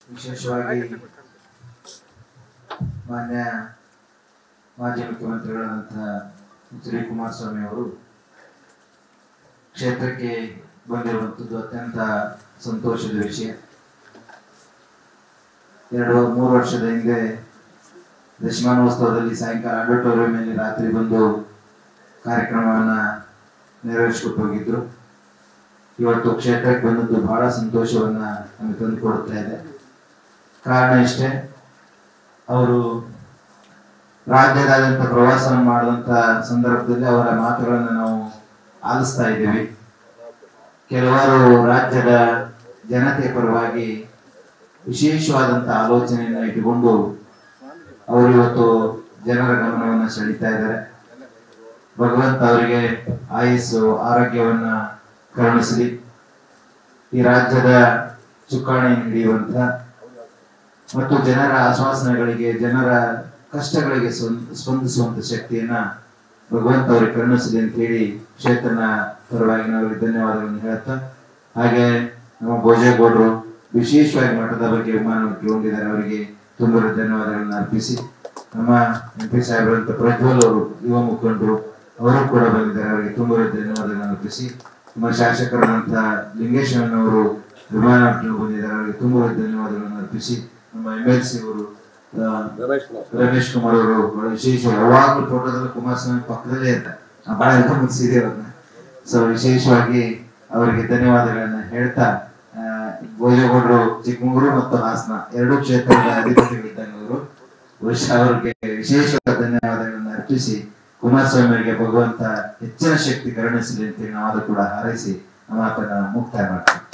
ವಿಶೇಷವಾಗಿ ಮಾನ್ಯ ಮಾಜಿ ಮುಖ್ಯಮಂತ್ರಿಗಳಾದಂತಹ ಎಚ್ ಡಿ ಕುಮಾರಸ್ವಾಮಿ ಅವರು ಕ್ಷೇತ್ರಕ್ಕೆ ಬಂದಿರುವಂಥದ್ದು ಅತ್ಯಂತ ಸಂತೋಷದ ವಿಷಯ ಎರಡು ಮೂರು ವರ್ಷದ ಹಿಂದೆ ದಶಮಾನೋತ್ಸವದಲ್ಲಿ ಸಾಯಂಕಾಲ ಆಡಿಟೋರಿಯಂನಲ್ಲಿ ರಾತ್ರಿ ಬಂದು ಕಾರ್ಯಕ್ರಮವನ್ನ ನೆರವೇರಿಸಿಕೊಟ್ಟು ಹೋಗಿದ್ರು ಇವತ್ತು ಕ್ಷೇತ್ರಕ್ಕೆ ಬಂದದ್ದು ಬಹಳ ಸಂತೋಷವನ್ನ ನಮಗೆ ತಂದು ಕೊಡ್ತಾ ಇದೆ ಕಾರಣ ಇಷ್ಟೇ ಅವರು ರಾಜ್ಯದಾದ್ಯಂತ ಪ್ರವಾಸ ಮಾಡಿದಂತ ಸಂದರ್ಭದಲ್ಲಿ ಅವರ ಮಾತುಗಳನ್ನು ನಾವು ಆಲಿಸ್ತಾ ಇದ್ದೀವಿ ಕೆಲವರು ರಾಜ್ಯದ ಜನತೆಯ ಪರವಾಗಿ ವಿಶೇಷವಾದಂತ ಆಲೋಚನೆಯನ್ನ ಇಟ್ಟುಕೊಂಡು ಅವರು ಇವತ್ತು ಜನರ ಗಮನವನ್ನ ಸೆಳೀತಾ ಇದ್ದಾರೆ ಭಗವಂತ ಅವರಿಗೆ ಆಯುಸ್ಸು ಆರೋಗ್ಯವನ್ನ ಕರುಣಿಸಲಿ ಈ ರಾಜ್ಯದ ಚುಕ್ಕಾಣಿ ಹಿಡಿಯುವಂತ ಮತ್ತು ಜನರ ಆಶ್ವಾಸನೆಗಳಿಗೆ ಜನರ ಕಷ್ಟಗಳಿಗೆ ಸ್ಪಂದ- ಸ್ಪಂದಿಸುವಂತ ಶಕ್ತಿಯನ್ನ ಭಗವಂತ ಅವರಿಗೆ ಕರುಣಿಸಲಿ ಅಂತ ಹೇಳಿ ಕ್ಷೇತ್ರನ ಪರವಾಗಿ ನಾವು ಧನ್ಯವಾದಗಳನ್ನು ಹೇಳ್ತಾ ಹಾಗೆ ನಮ್ಮ ಭೋಜೇಗೌಡರು ವಿಶೇಷವಾಗಿ ಮಠದ ಬಗ್ಗೆ ವಿಮಾನ ಹೊಂದಿದ್ದಾರೆ ಅವರಿಗೆ ತುಂಬ ಧನ್ಯವಾದಗಳನ್ನು ಅರ್ಪಿಸಿ ನಮ್ಮ ಎಂ ಪಿ ಸಾಹೇಬರಂತ ಪ್ರಜ್ವಲ್ ಅವರು ಯುವ ಮುಖಂಡರು ಅವರು ಕೂಡ ಬಂದಿದ್ದಾರೆ ಅವರಿಗೆ ತುಂಬ ಧನ್ಯವಾದಗಳನ್ನು ಅರ್ಪಿಸಿ ನಮ್ಮ ಶಾಸಕರಾದಂತಹ ಲಿಂಗೇಶ್ವರನವರು ವಿಮಾನ ಬಂದಿದ್ದಾರೆ ಅವರಿಗೆ ತುಂಬ ಧನ್ಯವಾದಗಳನ್ನು ಅರ್ಪಿಸಿ ನಮ್ಮ ಎಂ ಎಲ್ ಸಿ ಅವರು ಆ, ರಮೇಶ್ ಕುಮಾರ್ ಅವರು ಬಹಳ ವಿಶೇಷ ಯಾವಾಗಲೂ ಫೋಟೋದಲ್ಲಿ ಕುಮಾರಸ್ವಾಮಿ ಪಕ್ಕದಲ್ಲೇ ಇರ್ತಾರೆ ನಾವು ಬಹಳ ಎಲ್ಲ ಮುಗಿಸಿದೆ ಅವ್ರನ್ನ ಸೊ ವಿಶೇಷವಾಗಿ ಅವರಿಗೆ ಧನ್ಯವಾದಗಳನ್ನ ಹೇಳ್ತಾ ಆ, ಭೋಜೇಗೌಡರು ಚಿಕ್ಕಮಗಳೂರು ಮತ್ತು ಹಾಸನ ಎರಡೂ ಕ್ಷೇತ್ರದ ಅಧಿಪತಿಗಳಿದ್ದಂಗೆ ಅವರು ಬಹುಶಃ ಅವರಿಗೆ ವಿಶೇಷ ಧನ್ಯವಾದಗಳನ್ನು ಅರ್ಪಿಸಿ ಕುಮಾರಸ್ವಾಮಿ ಅವರಿಗೆ ಭಗವಂತ ಹೆಚ್ಚಿನ ಶಕ್ತಿ ಕರುಣಿಸಲಿ ಅಂತ ಹೇಳಿ ನಾವು ಅದು ಕೂಡ ಹಾರೈಸಿ ನಮ್ಮ ಮಾತನ್ನ ಮುಕ್ತಾಯ ಮಾಡ್ತೀವಿ